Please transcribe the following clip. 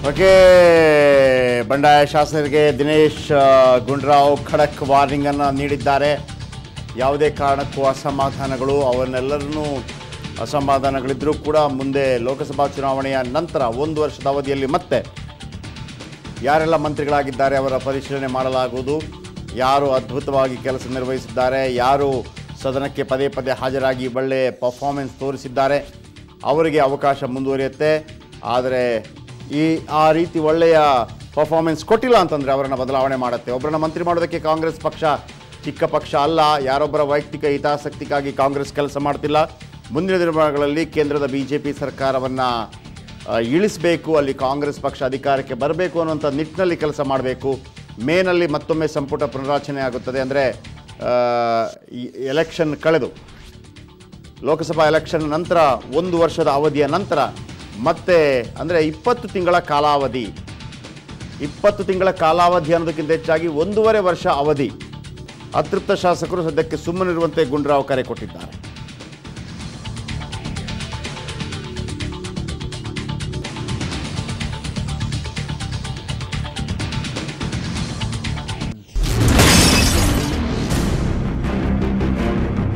okay ಬಂಡಾಯ ಶಾಸಕರಿಗೆ ದಿನೇಶ್ ಆ, ಗುಂಡ್ರಾವ್ ಖಡಕ್ ವಾರ್ನಿಂಗ್ ಅನ್ನು ನೀಡಿದ್ದಾರೆ ಯಾವುದೇ ಕಾರಣಕ್ಕೂ ಅಸಮಾಧಾನಗಳು ಅವನ್ನೆಲ್ಲರನ್ನೂ ಅಸಮಾಧಾನಗಳಿದ್ದರೂ ಕೂಡ ಮುಂದೆ ಲೋಕಸಭಾ ಚುನಾವಣೆಯ ನಂತರ ಒಂದು ವರ್ಷದ ಅವಧಿಯಲ್ಲಿ ಮತ್ತೆ ಯಾರೆಲ್ಲ ಮಂತ್ರಿಗಳಾಗಿದ್ದಾರೆ ಅವರ ಪರಿಶೀಲನೆ ಮಾಡಲಾಗುವುದು ಯಾರು ಅದ್ಭುತವಾಗಿ ಕೆಲಸ ನಿರ್ವಹಿಸಿದ್ದಾರೆ ಯಾರು ಸದನಕ್ಕೆ ಪದೇ ಪದೇ ಹಾಜರಾಗಿ ಒಳ್ಳೆ ಪರ್ಫಾರ್ಮೆನ್ಸ್ ತೋರಿಸಿದ್ದಾರೆ ಅವರಿಗೆ ಅವಕಾಶ ಮುಂದುವರಿಯುತ್ತೆ ಆದರೆ ಈ ಆ ರೀತಿ ಒಳ್ಳೆಯ ಪರ್ಫಾರ್ಮೆನ್ಸ್ ಕೊಟ್ಟಿಲ್ಲ ಅಂತಂದರೆ ಅವರನ್ನು ಬದಲಾವಣೆ ಮಾಡುತ್ತೆ ಒಬ್ಬರನ್ನ ಮಂತ್ರಿ ಮಾಡೋದಕ್ಕೆ ಕಾಂಗ್ರೆಸ್ ಪಕ್ಷ ಚಿಕ್ಕ ಪಕ್ಷ ಅಲ್ಲ ಯಾರೊಬ್ಬರ ವೈಯಕ್ತಿಕ ಹಿತಾಸಕ್ತಿಗಾಗಿ ಕಾಂಗ್ರೆಸ್ ಕೆಲಸ ಮಾಡ್ತಿಲ್ಲ ಮುಂದಿನ ದಿನಗಳಲ್ಲಿ ಕೇಂದ್ರದ ಬಿ ಜೆ ಪಿ ಸರ್ಕಾರವನ್ನು ಆ, ಇಳಿಸಬೇಕು ಅಲ್ಲಿ ಕಾಂಗ್ರೆಸ್ ಪಕ್ಷ ಅಧಿಕಾರಕ್ಕೆ ಬರಬೇಕು ಅನ್ನುವಂಥ ನಿಟ್ಟಿನಲ್ಲಿ ಕೆಲಸ ಮಾಡಬೇಕು ಮೇನಲ್ಲಿ ಮತ್ತೊಮ್ಮೆ ಸಂಪುಟ ಪುನರಾಚನೆ ಆಗುತ್ತದೆ ಅಂದರೆ ಎಲೆಕ್ಷನ್ ಕಳೆದು ಲೋಕಸಭಾ ಎಲೆಕ್ಷನ್ ನಂತರ ಒಂದು ವರ್ಷದ ಅವಧಿಯ ನಂತರ ಮತ್ತೆ ಅಂದರೆ ಇಪ್ಪತ್ತು ತಿಂಗಳ ಕಾಲಾವಧಿ ಇಪ್ಪತ್ತು ತಿಂಗಳ ಕಾಲಾವಧಿ ಅನ್ನೋದಕ್ಕಿಂತ ಹೆಚ್ಚಾಗಿ ಒಂದೂವರೆ ವರ್ಷ ಅವಧಿ ಅತೃಪ್ತ ಶಾಸಕರು ಸದ್ಯಕ್ಕೆ ಸುಮ್ಮನಿರುವಂತೆ ಗುಂಡ್ರಾವ್ ಕರೆ ಕೊಟ್ಟಿದ್ದಾರೆ